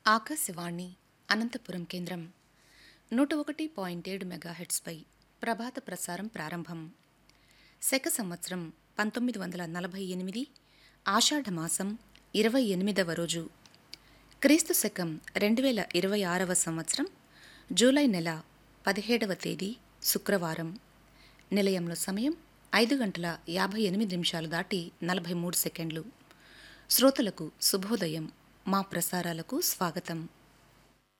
ఆకాశవాణి అనంతపురం కేంద్రం నూట ఒకటి పాయింట్ ఏడు మెగాహెట్స్పై ప్రభాత ప్రసారం ప్రారంభం శక సంవత్సరం పంతొమ్మిది వందల నలభై ఎనిమిది ఆషాఢమాసం ఇరవై ఎనిమిదవ రోజు క్రీస్తు శకం రెండు వేల ఇరవై ఆరవ సంవత్సరం జూలై నెల పదిహేడవ తేదీ శుక్రవారం నిలయంలో సమయం ఐదు గంటల యాభై ఎనిమిది నిమిషాలు దాటి నలభై మూడు సెకండ్లు శ్రోతలకు శుభోదయం మా ప్రసారాలకు స్వాగతం